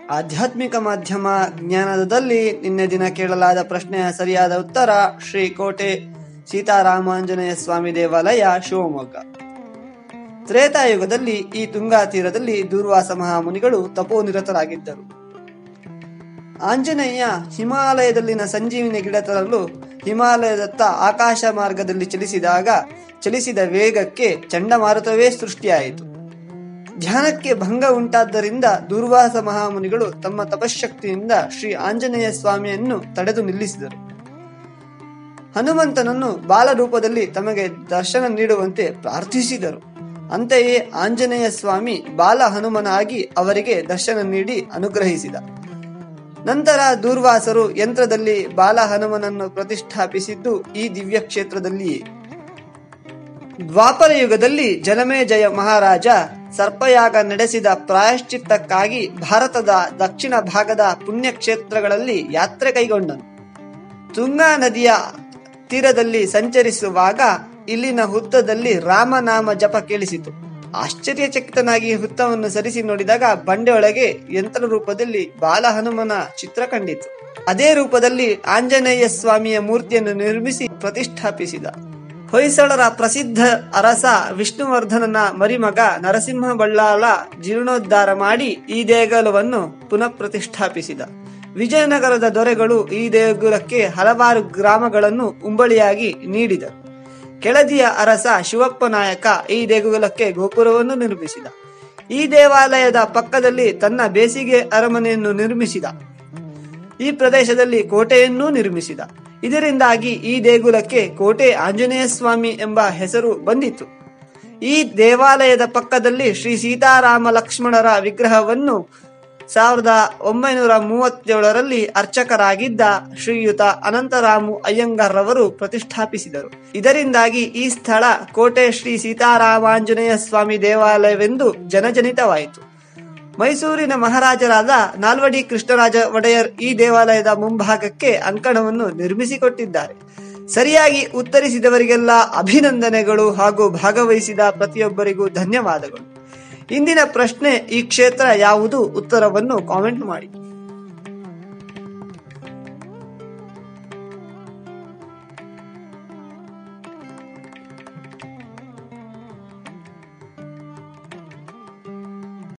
ಆಧ್ಯಾತ್ಮಿಕ ಮಾಧ್ಯಮ ಜ್ಞಾನದಲ್ಲಿ ನಿನ್ನೆ ದಿನ ಕೇಳಲಾದ ಪ್ರಶ್ನೆಯ ಸರಿಯಾದ ಉತ್ತರ ಶ್ರೀ ಕೋಟೆ ಸೀತಾರಾಮಾಂಜನೇಯ ಸ್ವಾಮಿ ದೇವಾಲಯ ಶಿವಮೊಗ್ಗ ತ್ರೇತಾಯುಗದಲ್ಲಿ ಈ ತುಂಗಾ ತೀರದಲ್ಲಿ ದೂರ್ವಾಸ ಮಹಾಮುನಿಗಳು ತಪೋನಿರತರಾಗಿದ್ದರು ಆಂಜನೇಯ ಹಿಮಾಲಯದಲ್ಲಿನ ಸಂಜೀವಿನಿ ಗಿಡ ತರಲು ಹಿಮಾಲಯದತ್ತ ಆಕಾಶ ಮಾರ್ಗದಲ್ಲಿ ಚಲಿಸಿದಾಗ ಚಲಿಸಿದ ವೇಗಕ್ಕೆ ಚಂಡಮಾರುತವೇ ಸೃಷ್ಟಿಯಾಯಿತು ಧ್ಯಾನಕ್ಕೆ ಭಂಗ ಉಂಟಾದ್ದರಿಂದ ದುರ್ವಾಸ ಮಹಾಮುನಿಗಳು ತಮ್ಮ ತಪಶಕ್ತಿಯಿಂದ ಶ್ರೀ ಆಂಜನೇಯ ಸ್ವಾಮಿಯನ್ನು ತಡೆದು ನಿಲ್ಲಿಸಿದರು ಹನುಮಂತನನ್ನು ಬಾಲರೂಪದಲ್ಲಿ ತಮಗೆ ದರ್ಶನ ನೀಡುವಂತೆ ಪ್ರಾರ್ಥಿಸಿದರು ಅಂತೆಯೇ ಆಂಜನೇಯ ಸ್ವಾಮಿ ಬಾಲ ಹನುಮನಾಗಿ ಅವರಿಗೆ ದರ್ಶನ ನೀಡಿ ಅನುಗ್ರಹಿಸಿದ ನಂತರ ದೂರ್ವಾಸರು ಯಂತ್ರದಲ್ಲಿ ಬಾಲ ಹನುಮನನ್ನು ಪ್ರತಿಷ್ಠಾಪಿಸಿದ್ದು ಈ ದಿವ್ಯ ಕ್ಷೇತ್ರದಲ್ಲಿಯೇ ದ್ವಾಪರ ಯುಗದಲ್ಲಿ ಜಲಮೇಜಯ ಮಹಾರಾಜ ಸರ್ಪಯಾಗ ನಡೆಸಿದ ಪ್ರಾಯಶ್ಚಿತ್ತಕ್ಕಾಗಿ ಭಾರತದ ದಕ್ಷಿಣ ಭಾಗದ ಪುಣ್ಯಕ್ಷೇತ್ರಗಳಲ್ಲಿ ಯಾತ್ರೆ ಕೈಗೊಂಡನು ತುಂಗಾ ನದಿಯ ತೀರದಲ್ಲಿ ಸಂಚರಿಸುವಾಗ ಇಲ್ಲಿನ ಹುತ್ತದಲ್ಲಿ ರಾಮನಾಮ ಜಪ ಕೇಳಿಸಿತು ಆಶ್ಚರ್ಯಚಕಿತನಾಗಿ ಹುತ್ತವನ್ನು ಸರಿಸಿ ನೋಡಿದಾಗ ಬಂಡೆಯೊಳಗೆ ಯಂತ್ರ ರೂಪದಲ್ಲಿ ಬಾಲ ಹನುಮನ ಚಿತ್ರ ಕಂಡಿತು ಅದೇ ರೂಪದಲ್ಲಿ ಆಂಜನೇಯ ಸ್ವಾಮಿಯ ಮೂರ್ತಿಯನ್ನು ನಿರ್ಮಿಸಿ ಪ್ರತಿಷ್ಠಾಪಿಸಿದ ಹೊಯ್ಸಳರ ಪ್ರಸಿದ್ಧ ಅರಸ ವಿಷ್ಣುವರ್ಧನನ ಮರಿಮಗ ನರಸಿಂಹ ಬಳ್ಳಾಳ ಜೀರ್ಣೋದ್ಧಾರ ಮಾಡಿ ಈ ದೇಗುಲವನ್ನು ಪುನಃ ಪ್ರತಿಷ್ಠಾಪಿಸಿದ ವಿಜಯನಗರದ ದೊರೆಗಳು ಈ ದೇಗುಲಕ್ಕೆ ಹಲವಾರು ಗ್ರಾಮಗಳನ್ನು ಉಂಬಳಿಯಾಗಿ ನೀಡಿದರು ಕೆಳದಿಯ ಅರಸ ಶಿವಪ್ಪ ನಾಯಕ ಈ ದೇಗುಲಕ್ಕೆ ಗೋಪುರವನ್ನು ನಿರ್ಮಿಸಿದ ಈ ದೇವಾಲಯದ ಪಕ್ಕದಲ್ಲಿ ತನ್ನ ಬೇಸಿಗೆ ಅರಮನೆಯನ್ನು ನಿರ್ಮಿಸಿದ ಈ ಪ್ರದೇಶದಲ್ಲಿ ಕೋಟೆಯನ್ನೂ ನಿರ್ಮಿಸಿದ ಇದರಿಂದಾಗಿ ಈ ದೇಗುಲಕ್ಕೆ ಕೋಟೆ ಆಂಜನೇಯ ಸ್ವಾಮಿ ಎಂಬ ಹೆಸರು ಬಂದಿತು ಈ ದೇವಾಲಯದ ಪಕ್ಕದಲ್ಲಿ ಶ್ರೀ ಸೀತಾರಾಮ ಲಕ್ಷ್ಮಣರ ವಿಗ್ರಹವನ್ನು ಸಾವಿರದ ಒಂಬೈನೂರ ಮೂವತ್ತೇಳರಲ್ಲಿ ಅರ್ಚಕರಾಗಿದ್ದ ಶ್ರೀಯುತ ಅನಂತರಾಮು ಅಯ್ಯಂಗಾರ್ರವರು ಪ್ರತಿಷ್ಠಾಪಿಸಿದರು ಇದರಿಂದಾಗಿ ಈ ಸ್ಥಳ ಕೋಟೆ ಶ್ರೀ ಸೀತಾರಾಮಾಂಜನೇಯ ಸ್ವಾಮಿ ದೇವಾಲಯವೆಂದು ಜನಜನಿತವಾಯಿತು ಮೈಸೂರಿನ ಮಹಾರಾಜರಾದ ನಾಲ್ವಡಿ ಕೃಷ್ಣರಾಜ ಒಡೆಯರ್ ಈ ದೇವಾಲಯದ ಮುಂಭಾಗಕ್ಕೆ ಅಂಕಣವನ್ನು ನಿರ್ಮಿಸಿಕೊಟ್ಟಿದ್ದಾರೆ ಸರಿಯಾಗಿ ಉತ್ತರಿಸಿದವರಿಗೆಲ್ಲ ಅಭಿನಂದನೆಗಳು ಹಾಗೂ ಭಾಗವಹಿಸಿದ ಪ್ರತಿಯೊಬ್ಬರಿಗೂ ಧನ್ಯವಾದಗಳು ಇಂದಿನ ಪ್ರಶ್ನೆ ಈ ಕ್ಷೇತ್ರ ಯಾವುದು ಉತ್ತರವನ್ನು ಕಾಮೆಂಟ್ ಮಾಡಿ